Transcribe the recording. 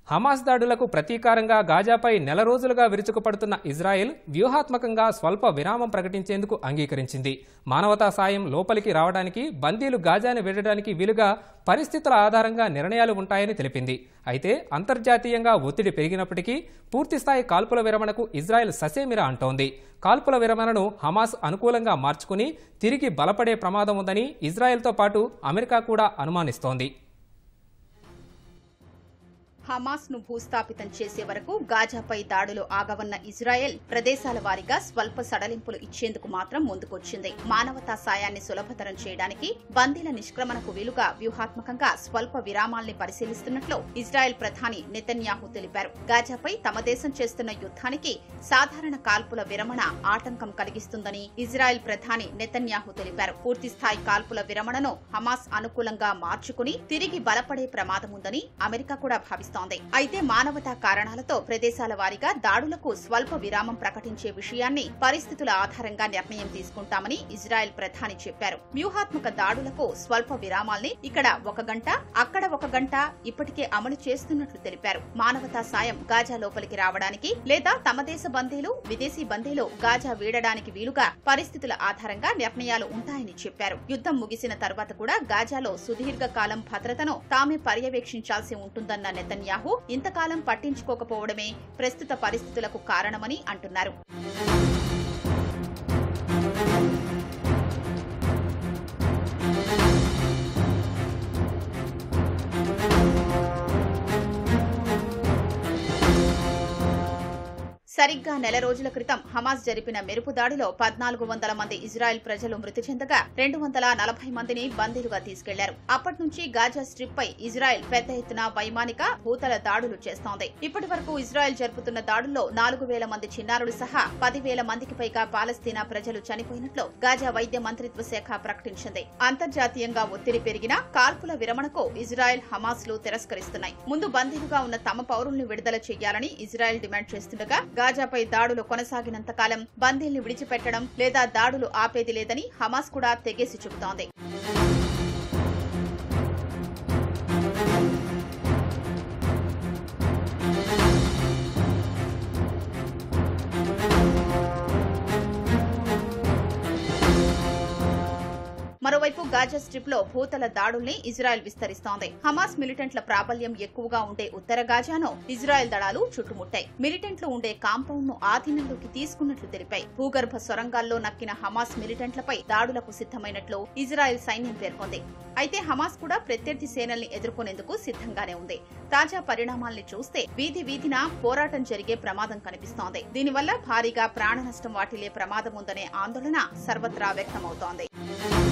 Hamas దాడులకు ప్రతీకారంగా గాజాపై నెల రోజులుగా విరుచుకుపడుతున్న ఇజ్రాయెల్ వ్యూహాత్మకంగా స్వల్ప విరామం ప్రకటించేందుకు అంగీకరించింది మానవతా సాయం లోపలికి రావడానికి బందీలు గాజాను వెళ్లడానికి వీలుగా పరిస్థితుల ఆధారంగా నిర్ణయాలు ఉంటాయని తెలిపింది అయితే అంతర్జాతీయంగా ఒత్తిడి పెరిగినప్పటికీ పూర్తిస్థాయి కాల్పుల విరమణకు ఇజ్రాయెల్ ససేమిరా అంటోంది కాల్పుల విరమణను హమాస్ అనుకూలంగా మార్చుకుని తిరిగి బలపడే ప్రమాదం ఉందని ఇజ్రాయెల్తో పాటు అమెరికా కూడా అనుమానిస్తోంది హమాస్ ను భూస్థాపితం చేసే వరకు గాజాపై దాడులు ఆగవన్న ఇజ్రాయెల్ ప్రదేశాల వారీగా స్వల్ప సడలింపులు ఇచ్చేందుకు మాత్రం ముందుకొచ్చింది మానవతా సాయాన్ని సులభతరం చేయడానికి బందీల నిష్క్రమణకు వీలుగా వ్యూహాత్మకంగా స్వల్ప విరామాల్ని పరిశీలిస్తున్నట్లు ఇజ్రాయెల్ ప్రధాని నెతన్యాహు తెలిపారు గాజాపై తమ దేశం చేస్తున్న యుద్ధానికి సాధారణ కాల్పుల విరమణ ఆటంకం కలిగిస్తుందని ఇజ్రాయెల్ ప్రధాని నెతన్యాహు తెలిపారు పూర్తిస్థాయి కాల్పుల విరమణను హమాస్ అనుకూలంగా మార్చుకుని తిరిగి బలపడే ప్రమాదముందని అమెరికా కూడా భావిస్తోంది అయితే మానవతా కారణాలతో ప్రదేశాల వారీగా దాడులకు స్వల్ప విరామం ప్రకటించే విషయాన్ని పరిస్థితుల ఆధారంగా నిర్ణయం తీసుకుంటామని ఇజ్రాయెల్ ప్రధాని చెప్పారు వ్యూహాత్మక దాడులకు స్వల్ప విరామాల్ని ఇక్కడ ఒక గంట అక్కడ ఒక గంట ఇప్పటికే అమలు చేస్తున్నట్లు తెలిపారు మానవతా సాయం గాజా లోపలికి రావడానికి లేదా తమ దేశ బందీలు విదేశీ బందీలు గాజా వీడడానికి వీలుగా పరిస్థితుల ఆధారంగా నిర్ణయాలు ఉంటాయని చెప్పారు యుద్ధం ముగిసిన తర్వాత కూడా గాజాలో సుదీర్ఘ కాలం భద్రతను తామే పర్యవేక్షించాల్సి ఉంటుందన్న నెతన్యాహు ఇంతకాలం పట్టించుకోకపోవడమే ప్రస్తుత పరిస్థితులకు కారణమని అంటున్నారు సరిగ్గా నెల రోజుల క్రితం హమాస్ జరిపిన మెరుపు దాడిలో పద్నాలుగు వందల మంది ఇజ్రాయెల్ ప్రజలు మృతి చెందగా రెండు వందల నలభై మందిని బందీలుగా తీసుకెళ్లారు అప్పటి నుంచి గాజా స్ట్రిప్ పై ఇజ్రాయెల్ పెద్ద ఎత్తున వైమానిక భూతల దాడులు చేస్తోంది ఇప్పటి వరకు ఇజ్రాయెల్ జరుపుతున్న దాడుల్లో నాలుగు వేల మంది చిన్నారులు సహా పదివేల మందికి పైగా పాలస్తీనా ప్రజలు చనిపోయినట్లు గాజా వైద్య మంత్రిత్వ శాఖ ప్రకటించింది అంతర్జాతీయంగా ఒత్తిడి పెరిగినా కాల్పుల విరమణకు ఇజ్రాయెల్ హమాస్ లు తిరస్కరిస్తున్నాయి ముందు బందీలుగా ఉన్న తమ పౌరుల్ని విడుదల చేయాలని ఇజ్రాయెల్ డిమాండ్ చేస్తుండగా గాజాపై దాడులు కొనసాగినంత కాలం బందీల్ని విడిచిపెట్టడం లేదా దాడులు ఆపేది లేదని హమాస్ కూడా తెగేసి చెబుతోంది మరోవైపు గాజా స్ట్రిప్ లో భూతల దాడుల్ని ఇజ్రాయెల్ విస్తరిస్తోంది హమాస్ మిలిటెంట్ల ప్రాబల్యం ఎక్కువగా ఉండే ఉత్తర గాజాను ఇజ్రాయెల్ దళాలు చుట్టుముట్టాయి మిలిటెంట్లు ఉండే కాంపౌండ్ ను ఆధీనంలోకి తీసుకున్నట్లు తెలిపాయి భూగర్భ సొరంగాల్లో నక్కిన హమాస్ మిలిటెంట్లపై దాడులకు సిద్దమైనట్లు ఇజ్రాయెల్ సైన్యం పేర్కొంది అయితే హమాస్ కూడా ప్రత్యర్థి సేనల్ని ఎదుర్కొనేందుకు సిద్ధంగానే ఉంది తాజా పరిణామాల్ని చూస్తే వీధి వీధిన పోరాటం జరిగే ప్రమాదం కనిపిస్తోంది దీనివల్ల భారీగా ప్రాణ నష్టం వాటిల్లే ప్రమాదం ఉందనే ఆందోళన సర్వత్రా వ్యక్తమవుతోంది